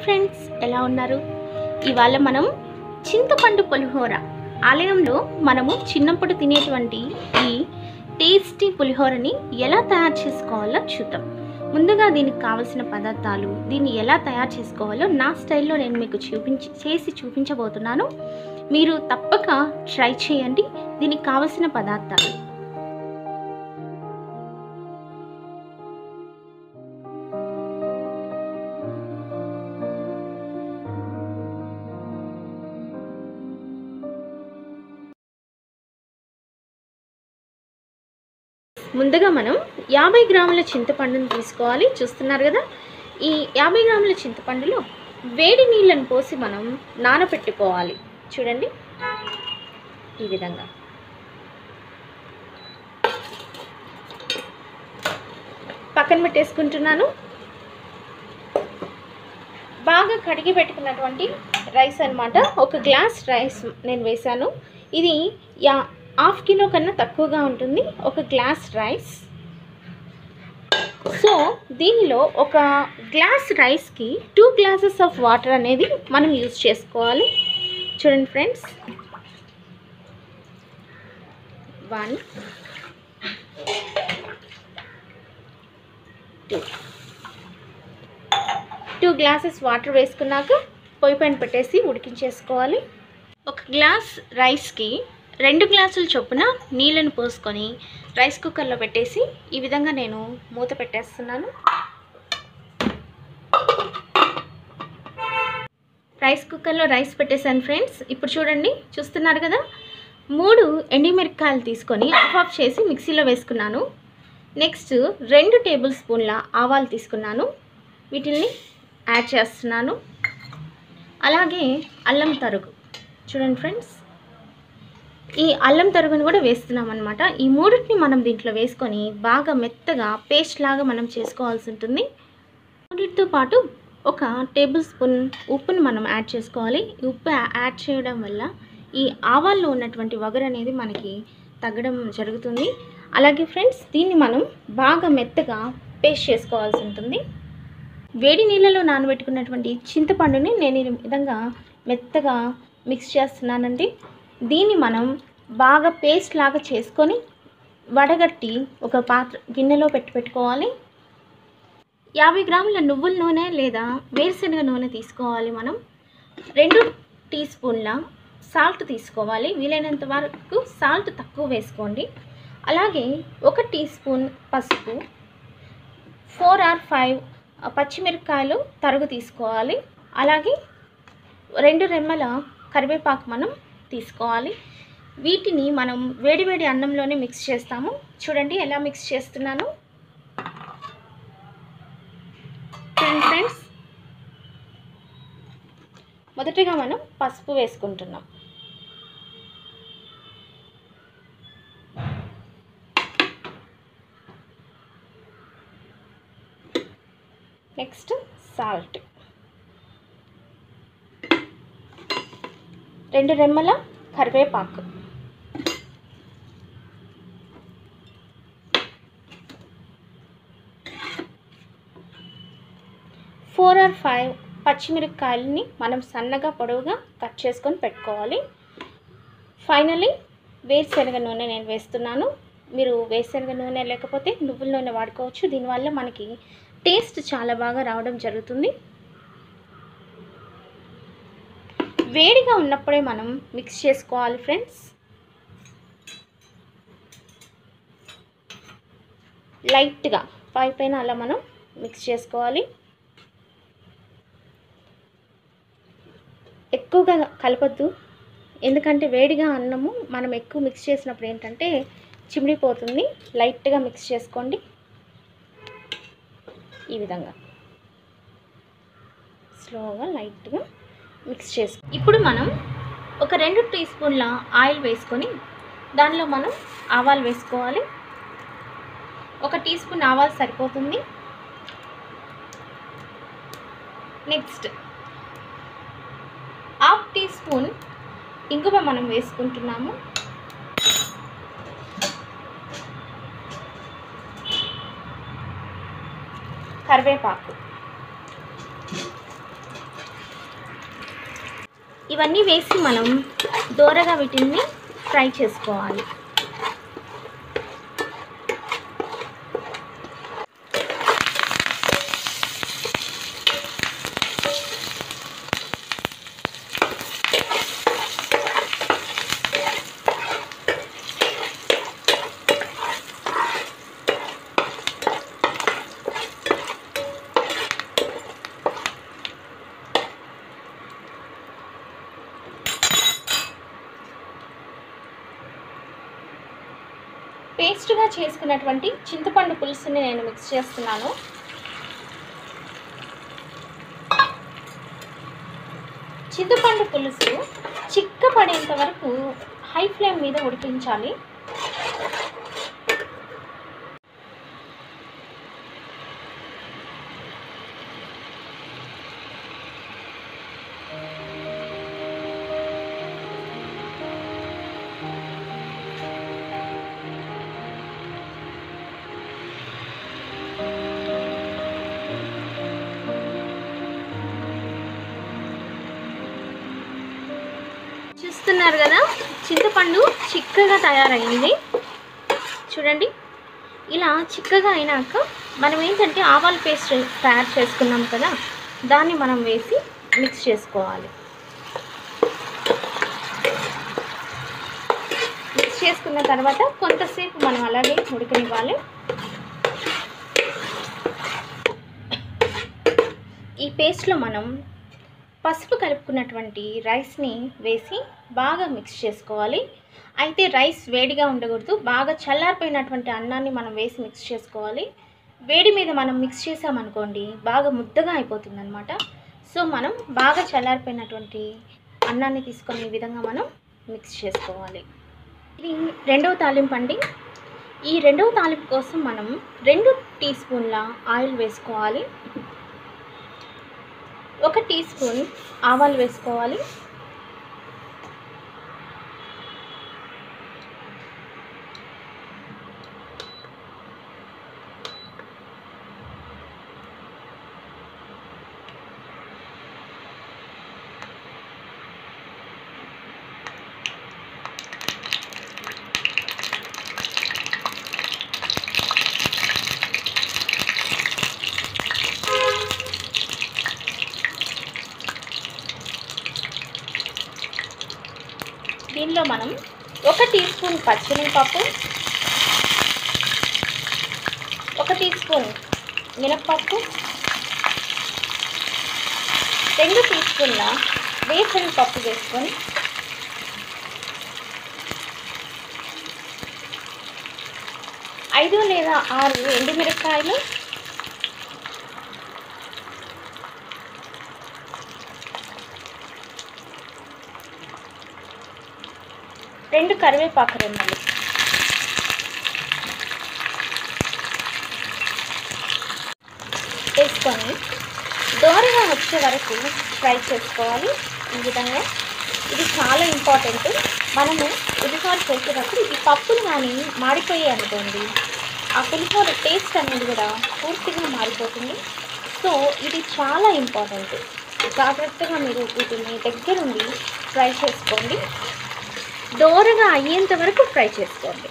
friends ఎలా ఉన్నారు ఇవాళ మనం చింతపండు పులిహోర ఆలయంలో మనము చిన్నప్పుడు తినేటువంటి ఈ టేస్టీ పులిహోరని ఎలా తయారు చేసుకోవాలో చూద్దాం ముందుగా దీనికి కావలసిన పదార్థాలు దీన్ని ఎలా తయారు చేసుకోవాలో నా స్టైల్లో నేను మీకు చూపించి చేసి చూపించబోతున్నాను మీరు తప్పక ట్రై చేయండి దీనికి కావలసిన పదార్థాలు ముందుగా మనం యాభై గ్రాముల చింతపండుని తీసుకోవాలి చూస్తున్నారు కదా ఈ యాభై గ్రాముల చింతపండులో వేడి నీళ్ళని పోసి మనం నానబెట్టుకోవాలి చూడండి ఈ విధంగా పక్కన పెట్టేసుకుంటున్నాను బాగా కడిగి పెట్టుకున్నటువంటి రైస్ అన్నమాట ఒక గ్లాస్ రైస్ నేను వేశాను ఇది యా హాఫ్ కిలో కన్నా తక్కువగా ఉంటుంది ఒక గ్లాస్ రైస్ సో దీనిలో ఒక గ్లాస్ రైస్కి టూ గ్లాసెస్ ఆఫ్ వాటర్ అనేది మనం యూజ్ చేసుకోవాలి చూడండి friends one two two glasses water వేసుకున్నాక పొయ్యి పైన పెట్టేసి ఉడికించేసుకోవాలి ఒక గ్లాస్ రైస్కి రెండు గ్లాసుల చొప్పున నీళ్ళను పోసుకొని రైస్ కుక్కర్లో పెట్టేసి ఈ విధంగా నేను మూత పెట్టేస్తున్నాను రైస్ కుక్కర్లో రైస్ పెట్టేశాను ఫ్రెండ్స్ ఇప్పుడు చూడండి చూస్తున్నారు కదా మూడు ఎండిమిరపకాయలు తీసుకొని ఆఫ్ ఆఫ్ చేసి మిక్సీలో వేసుకున్నాను నెక్స్ట్ రెండు టేబుల్ స్పూన్ల ఆవాలు తీసుకున్నాను వీటిల్ని యాడ్ చేస్తున్నాను అలాగే అల్లం తరుగు చూడండి ఫ్రెండ్స్ ఈ అల్లం తరుగును కూడా వేస్తున్నాం అనమాట ఈ మూడింటిని మనం దీంట్లో వేసుకొని బాగా మెత్తగా పేస్ట్ లాగా మనం చేసుకోవాల్సి ఉంటుంది మూడింటితో పాటు ఒక టేబుల్ స్పూన్ ఉప్పుని మనం యాడ్ చేసుకోవాలి ఈ ఉప్పు యాడ్ చేయడం వల్ల ఈ ఆవాల్లో ఉన్నటువంటి వగరు అనేది మనకి తగ్గడం జరుగుతుంది అలాగే ఫ్రెండ్స్ దీన్ని మనం బాగా మెత్తగా పేస్ట్ చేసుకోవాల్సి ఉంటుంది వేడి నీళ్ళలో నానబెట్టుకున్నటువంటి చింతపండుని నేను ఈ విధంగా మెత్తగా మిక్స్ చేస్తున్నానండి దీన్ని మనం బాగా పేస్ట్ లాగా చేసుకొని వడగట్టి ఒక పాత్ర గిన్నెలో పెట్టి పెట్టుకోవాలి యాభై గ్రాముల నువ్వుల నూనె లేదా వేరుశనగ నూనె తీసుకోవాలి మనం రెండు టీ స్పూన్ల సాల్ట్ తీసుకోవాలి వీలైనంత వరకు సాల్ట్ తక్కువ వేసుకోండి అలాగే ఒక టీ స్పూన్ పసుపు ఫోర్ ఆర్ ఫైవ్ పచ్చిమిరపకాయలు తరుగు తీసుకోవాలి అలాగే రెండు రెమ్మల కరివేపాకు మనం తీసుకోవాలి వీటిని మనం వేడివేడి అన్నంలోనే మిక్స్ చేస్తాము చూడండి ఎలా మిక్స్ చేస్తున్నాను చూడండి ఫ్రెండ్స్ మొదటగా మనం పసుపు వేసుకుంటున్నాం నెక్స్ట్ సాల్ట్ రెండు రెమ్మల కరివేపాకు ఫోర్ ఆర్ ఫైవ్ పచ్చిమిరపకాయలని మనం సన్నగా పొడవుగా కట్ చేసుకొని పెట్టుకోవాలి ఫైనలీ వేరుశనగ నూనె నేను వేస్తున్నాను మీరు వేరుశనగ నూనె లేకపోతే నువ్వుల నూనె వాడుకోవచ్చు దీనివల్ల మనకి టేస్ట్ చాలా బాగా రావడం జరుగుతుంది వేడిగా ఉన్నప్పుడే మనం మిక్స్ చేసుకోవాలి ఫ్రెండ్స్ లైట్గా పై పైన అలా మనం మిక్స్ చేసుకోవాలి ఎక్కువగా కలపద్దు ఎందుకంటే వేడిగా అన్నము మనం ఎక్కువ మిక్స్ చేసినప్పుడు ఏంటంటే చిమిడిపోతుంది లైట్గా మిక్స్ చేసుకోండి ఈ విధంగా స్లోగా లైట్గా మిక్స్ చేసు ఇప్పుడు మనం ఒక రెండు టీ స్పూన్ల ఆయిల్ వేసుకొని దానిలో మనం ఆవాలు వేసుకోవాలి ఒక టీ స్పూన్ ఆవాలు సరిపోతుంది నెక్స్ట్ హాఫ్ టీ స్పూన్ ఇంగువ మనం వేసుకుంటున్నాము కరివేపాకు ఇవన్నీ వేసి మనం దోరగా వీటిని ఫ్రై చేసుకోవాలి పేస్ట్గా చేసుకున్నటువంటి చింతపండు పులుసుని నేను మిక్స్ చేస్తున్నాను చింతపండు పులుసు చిక్క పడేంత వరకు హై ఫ్లేమ్ మీద ఉడికించాలి చూస్తున్నారు కదా చింతపండు చిక్కగా తయారైంది చూడండి ఇలా చిక్కగా అయినాక మనం ఏంటంటే ఆవాల పేస్ట్ తయారు చేసుకున్నాం కదా దాన్ని మనం వేసి మిక్స్ చేసుకోవాలి మిక్స్ చేసుకున్న తర్వాత కొంతసేపు మనం అలాగే ఉడకనివ్వాలి ఈ పేస్ట్లో మనం పసుపు కలుపుకున్నటువంటి రైస్ని వేసి బాగా మిక్స్ చేసుకోవాలి అయితే రైస్ వేడిగా ఉండకూడదు బాగా చల్లారిపోయినటువంటి అన్నాన్ని మనం వేసి మిక్స్ చేసుకోవాలి వేడి మీద మనం మిక్స్ చేసామనుకోండి బాగా ముద్దగా అయిపోతుంది అనమాట సో మనం బాగా చల్లారిపోయినటువంటి అన్నాన్ని తీసుకొని ఈ విధంగా మనం మిక్స్ చేసుకోవాలి ఇది రెండవ తాలింపు అండి ఈ రెండవ తాలింపు కోసం మనం రెండు టీ స్పూన్ల ఆయిల్ వేసుకోవాలి ఒక టీ స్పూన్ ఆవాలు వేసుకోవాలి దీనిలో మనం ఒక టీ స్పూన్ పచ్చిమిరపప్పు ఒక టీ స్పూన్ మినప్పప్పు రెండు టీ స్పూన్ల వేసిన పప్పు వేసుకొని ఐదు లేదా ఆరు ఎండుమిరపకాయలు రెండు కరివేపాకు రెమ్మలు వేసుకొని దోరగా వచ్చే వరకు ఫ్రై చేసుకోవాలి ఈ విధంగా ఇది చాలా ఇంపార్టెంట్ మనము పులిహోర చేసేటప్పుడు ఈ పప్పులు కానీ మాడిపోయాయి అనుకోండి ఆ పులిహోర టేస్ట్ అనేది కూడా పూర్తిగా మారిపోతుంది సో ఇది చాలా ఇంపార్టెంట్ జాగ్రత్తగా మీరు వీటిని దగ్గరుండి ఫ్రై చేసుకోండి దోరగా అయ్యేంత వరకు ఫ్రై చేసుకోండి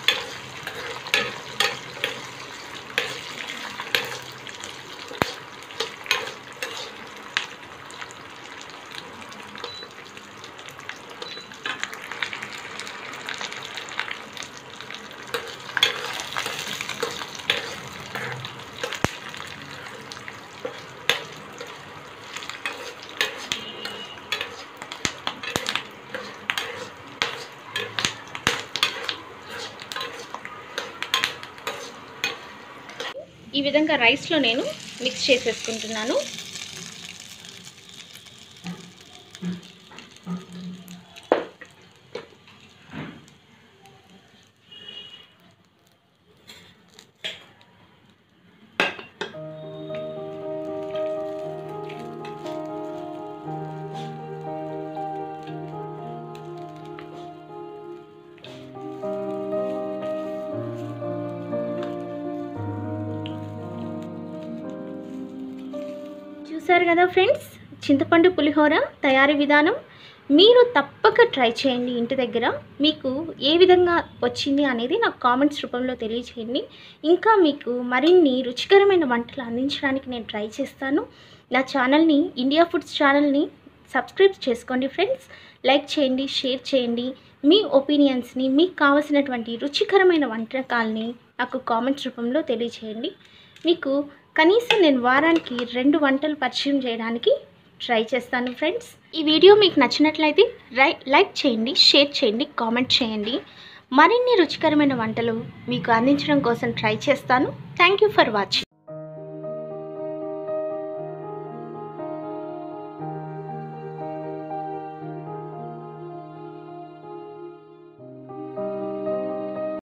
ఈ విధంగా రైస్లో నేను మిక్స్ చేసేసుకుంటున్నాను చూసారు కదా ఫ్రెండ్స్ చింతపండు పులిహోర తయారీ విధానం మీరు తప్పక ట్రై చేయండి ఇంటి దగ్గర మీకు ఏ విధంగా వచ్చింది అనేది నాకు కామెంట్స్ రూపంలో తెలియచేయండి ఇంకా మీకు మరిన్ని రుచికరమైన వంటలు అందించడానికి నేను ట్రై చేస్తాను నా ఛానల్ని ఇండియా ఫుడ్స్ ఛానల్ని సబ్స్క్రైబ్ చేసుకోండి ఫ్రెండ్స్ లైక్ చేయండి షేర్ చేయండి మీ ఒపీనియన్స్ని మీకు కావలసినటువంటి రుచికరమైన వంటకాలని నాకు కామెంట్స్ రూపంలో తెలియచేయండి మీకు కనీసం నేను వారానికి రెండు వంటలు పరిచయం చేయడానికి ట్రై చేస్తాను ఫ్రెండ్స్ ఈ వీడియో మీకు నచ్చినట్లయితే రై లైక్ చేయండి షేర్ చేయండి కామెంట్ చేయండి మరిన్ని రుచికరమైన వంటలు మీకు అందించడం కోసం ట్రై చేస్తాను థ్యాంక్ యూ ఫర్ వాచింగ్